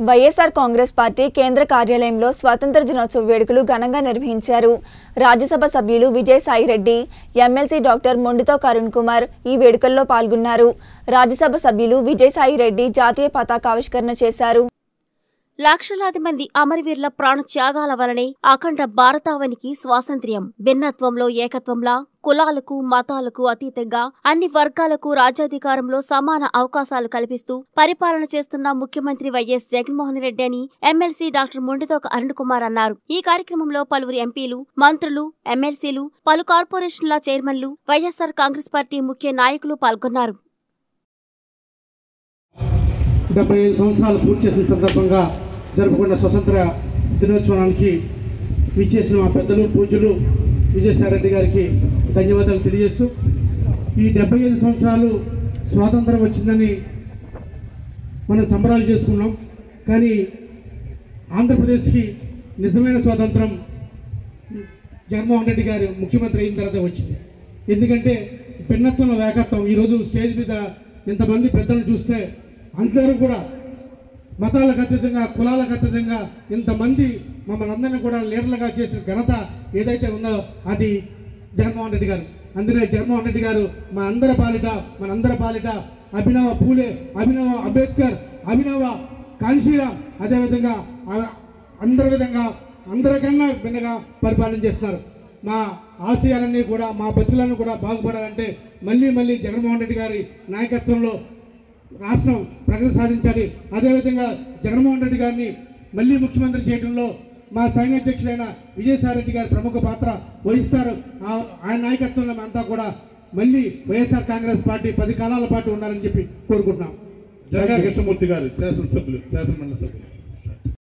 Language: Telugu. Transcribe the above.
వైఎస్ఆర్ కాంగ్రెస్ పార్టీ కేంద్ర కార్యాలయంలో స్వాతంత్ర దినోత్సవ వేడుకలు ఘనంగా నిర్వహించారు రాజ్యసభ సభ్యులు విజయసాయిరెడ్డి ఎమ్మెల్సీ డాక్టర్ మొండితో కరుణ్ కుమార్ ఈ వేడుకల్లో పాల్గొన్నారు రాజ్యసభ సభ్యులు విజయసాయిరెడ్డి జాతీయ పతాకావిష్కరణ చేశారు లక్షలాది మంది అమరవీరుల ప్రాణ త్యాగాల వలనే అఖండ భారతావనికి స్వాతంత్ర్యం భిన్నత్వంలో ఏకత్వంలా కులాలకు మతాలకు అతీతంగా అన్ని వర్గాలకు రాజ్యాధికారంలో సమాన అవకాశాలు కల్పిస్తూ పరిపాలన చేస్తున్న ముఖ్యమంత్రి వైఎస్ జగన్మోహన్ రెడ్డి అని ఎమ్మెల్సీ డాక్టర్ ముండితోక అరుణ్ కుమార్ అన్నారు ఈ కార్యక్రమంలో పలువురు ఎంపీలు మంత్రులు ఎమ్మెల్సీలు పలు కార్పొరేషన్ల చైర్మన్లు వైఎస్సార్ కాంగ్రెస్ పార్టీ ముఖ్య నాయకులు పాల్గొన్నారు డెబ్బై ఐదు సంవత్సరాలు పూర్తి చేసిన సందర్భంగా జరుపుకున్న స్వతంత్ర దినోత్సవానికి విచ్చేసిన మా పెద్దలు పూజ్యులు విజయసాయిరెడ్డి గారికి ధన్యవాదాలు తెలియజేస్తూ ఈ డెబ్బై ఐదు సంవత్సరాలు స్వాతంత్రం వచ్చిందని మనం సంబరాలు చేసుకున్నాం కానీ ఆంధ్రప్రదేశ్కి నిజమైన స్వాతంత్రం జగన్మోహన్ రెడ్డి గారు ముఖ్యమంత్రి అయిన తర్వాత వచ్చింది ఎందుకంటే భిన్నత్వంలో ఏకత్వం ఈరోజు స్టేజ్ మీద ఇంతమంది పెద్దలు చూస్తే అందరూ కూడా మతాలకు అతీతంగా కులాలకు అతీతంగా ఇంతమంది మమ్మల్ని అందరినీ కూడా లీడర్లుగా చేసిన ఘనత ఏదైతే ఉందో అది జగన్మోహన్ రెడ్డి గారు అందుకే జగన్మోహన్ రెడ్డి గారు మా అందరి పాలిట మన అందరి పాలిట అభినవ పూలే అభినవ అంబేద్కర్ అభినవ కాన్శీరామ్ అదేవిధంగా ఆ- అందరి విధంగా అందరికన్నా భిన్నగా పరిపాలన చేస్తున్నారు మా ఆశయాలన్నీ కూడా మా బతులను కూడా బాగుపడాలంటే మళ్ళీ మళ్ళీ జగన్మోహన్ రెడ్డి గారి నాయకత్వంలో రాష్ట్రం ప్రగతి సాధించాలి అదేవిధంగా జగన్మోహన్ రెడ్డి గారిని మళ్ళీ ముఖ్యమంత్రి చేయడంలో మా సైన్యాధ్యక్షుడైన విజయసాయిరెడ్డి గారు ప్రముఖ పాత్ర వహిస్తారు ఆ- ఆయన నాయకత్వంలో మేమంతా కూడా మళ్ళీ వైఎస్ఆర్ కాంగ్రెస్ పార్టీ పది కాలాల పాటు ఉండాలని చెప్పి కోరుకుంటున్నాం జగన్ కృష్ణమూర్తి గారు శాసనసభ్యులు శాసనమండలి సభ్యులు